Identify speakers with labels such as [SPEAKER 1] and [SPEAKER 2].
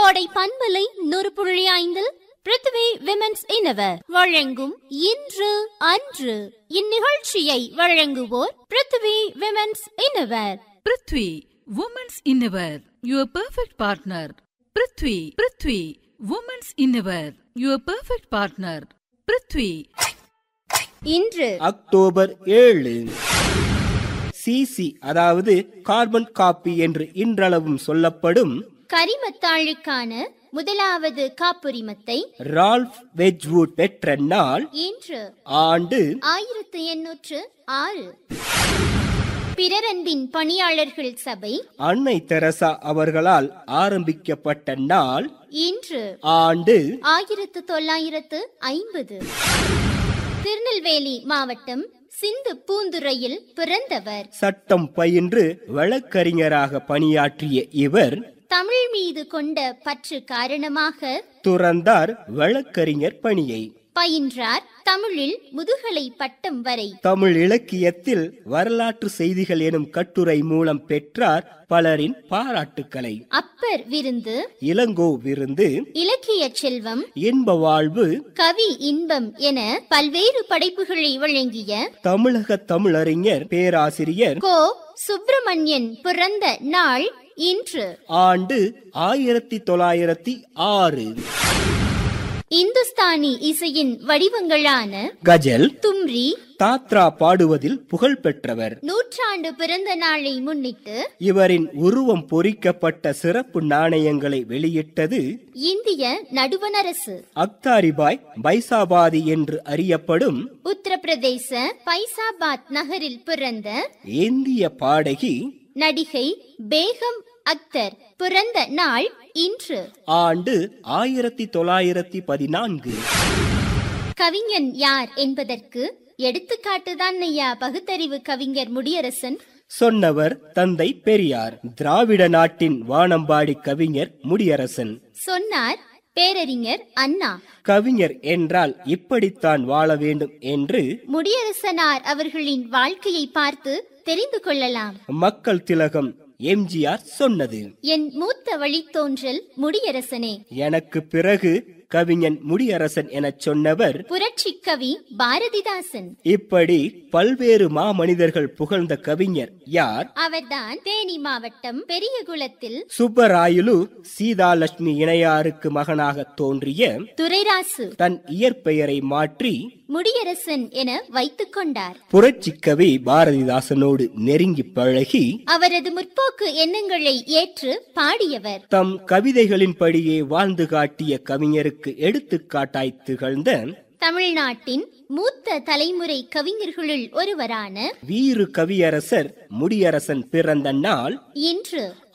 [SPEAKER 1] கோடை பண்பலை நூறு புள்ளி ஐந்தில் பிருத்திவி விமென்ஸ் இனவர் வழங்கும் இன்று அன்று இந்நிகழ்ச்சியை வழங்குவோர் Prithvi women's innerwear
[SPEAKER 2] Prithvi women's innerwear your perfect partner Prithvi Prithvi women's innerwear your perfect partner Prithvi
[SPEAKER 1] இன்று
[SPEAKER 3] அக்டோபர் ஏழு சிசி அதாவது கார்பன் காப்பி என்று இன்றளவும் சொல்லப்படும்
[SPEAKER 1] கரிமத்தாளுக்கான முதலாவது காப்புரிமத்தை
[SPEAKER 3] ரால்ஃப் வெஜ்வுட் பெற்ற நாள்
[SPEAKER 1] இன்று
[SPEAKER 3] ஆண்டு
[SPEAKER 1] ஆயிரத்து எண்ணூற்று ஆறு பிறரன்பின் பணியாளர்கள் சபை
[SPEAKER 3] அன்னை தெரசா அவர்களால் ஆரம்பிக்கப்பட்ட நாள்
[SPEAKER 1] இன்று
[SPEAKER 3] ஆண்டு
[SPEAKER 1] ஆயிரத்து தொள்ளாயிரத்து ஐம்பது திருநெல்வேலி மாவட்டம் சிந்து பூந்துறையில் பிறந்தவர்
[SPEAKER 3] சட்டம் பயின்று வழக்கறிஞராக பணியாற்றிய இவர்
[SPEAKER 1] தமிழ் மீது கொண்ட பற்று காரணமாக
[SPEAKER 3] துறந்தார் வழக்கறிஞர் பணியை
[SPEAKER 1] பயின்றார் தமிழில் முதுகலை பட்டம் வரை
[SPEAKER 3] தமிழ் இலக்கியத்தில் வரலாற்று செய்திகள் எனும் கட்டுரை மூலம் பெற்றார் பலரின் பாராட்டுக்களை
[SPEAKER 1] அப்பர் விருந்து
[SPEAKER 3] இளங்கோ விருந்து
[SPEAKER 1] இலக்கிய செல்வம்
[SPEAKER 3] இன்ப வாழ்வு
[SPEAKER 1] கவி இன்பம் என பல்வேறு படைப்புகளை வழங்கிய
[SPEAKER 3] தமிழக தமிழறிஞர் பேராசிரியர்
[SPEAKER 1] கோ சுப்பிரமணியன் பிறந்த நாள் இன்று
[SPEAKER 3] ஆண்டு ஆயிரத்தி தொள்ளாயிரத்தி ஆறு
[SPEAKER 1] இந்துஸ்தானி இசையின் வடிவங்களான
[SPEAKER 3] கஜல்
[SPEAKER 1] தும்ரி
[SPEAKER 3] தாத்ரா பாடுவதில் புகழ் பெற்றவர்
[SPEAKER 1] நூற்றாண்டு பிறந்த நாளை முன்னிட்டு
[SPEAKER 3] இவரின் உருவம் பொறிக்கப்பட்ட சிறப்பு நாணயங்களை வெளியிட்டது
[SPEAKER 1] இந்திய நடுவணரசு
[SPEAKER 3] அக்தாரிபாய் பைசாபாதி என்று அறியப்படும்
[SPEAKER 1] உத்தரப்பிரதேச பைசாபாத் நகரில் பிறந்த
[SPEAKER 3] இந்திய பாடகி
[SPEAKER 1] நடிகை பேகம் அக்தர் பிறந்த நாள் இன்று
[SPEAKER 3] ஆண்டு ஆயிரத்தி தொள்ளாயிரத்தி பதினான்கு
[SPEAKER 1] கவிஞன் யார் என்பதற்கு எடுத்துக்காட்டுதான் ஐயா பகுத்தறிவு கவிஞர் முடியரசன்
[SPEAKER 3] சொன்னவர் தந்தை பெரியார் திராவிட நாட்டின் வானம்பாடி கவிஞர் முடியரசன்
[SPEAKER 1] சொன்னார் பேரறிஞர் அண்ணா
[SPEAKER 3] கவிஞர் என்றால் இப்படித்தான் வாழ வேண்டும் என்று
[SPEAKER 1] முடியரசனார் அவர்களின் வாழ்க்கையை பார்த்து தெரிந்து கொள்ளலாம்
[SPEAKER 3] மக்கள் திலகம் எம்ஜிஆர் சொன்னது
[SPEAKER 1] என் மூத்த வழித்தோன்றல் முடியரசனே
[SPEAKER 3] எனக்கு பிறகு கவிஞன் முடியரசன் எனச் சொன்னவர்
[SPEAKER 1] புரட்சி கவி பாரதிதாசன்
[SPEAKER 3] இப்படி பல்வேறு மாமனிதர்கள் புகழ்ந்த கவிஞர் யார்
[SPEAKER 1] அவர்தான் தேனி மாவட்டம் பெரியகுளத்தில்
[SPEAKER 3] சுப்பராயலு சீதாலட்சுமி இணையாருக்கு மகனாக தோன்றிய
[SPEAKER 1] துரைராசு
[SPEAKER 3] தன் இயற்பெயரை மாற்றி
[SPEAKER 1] முடியரசன் என வைத்துக் கொண்டார்
[SPEAKER 3] புரட்சி கவி பாரதிதாசனோடு நெருங்கி பழகி
[SPEAKER 1] அவரது முற்போக்கு எண்ணங்களை ஏற்று பாடியவர்
[SPEAKER 3] தம் கவிதைகளின்படியே வாழ்ந்து காட்டிய கவிஞருக்கு எடுத்துக்காட்டாய் திகழ்ந்த
[SPEAKER 1] தமிழ்நாட்டின் மூத்த தலைமுறை கவிஞர்களுள் ஒருவரான
[SPEAKER 3] வீறு கவியரசர் முடியரசன் பிறந்த நாள்
[SPEAKER 1] இன்று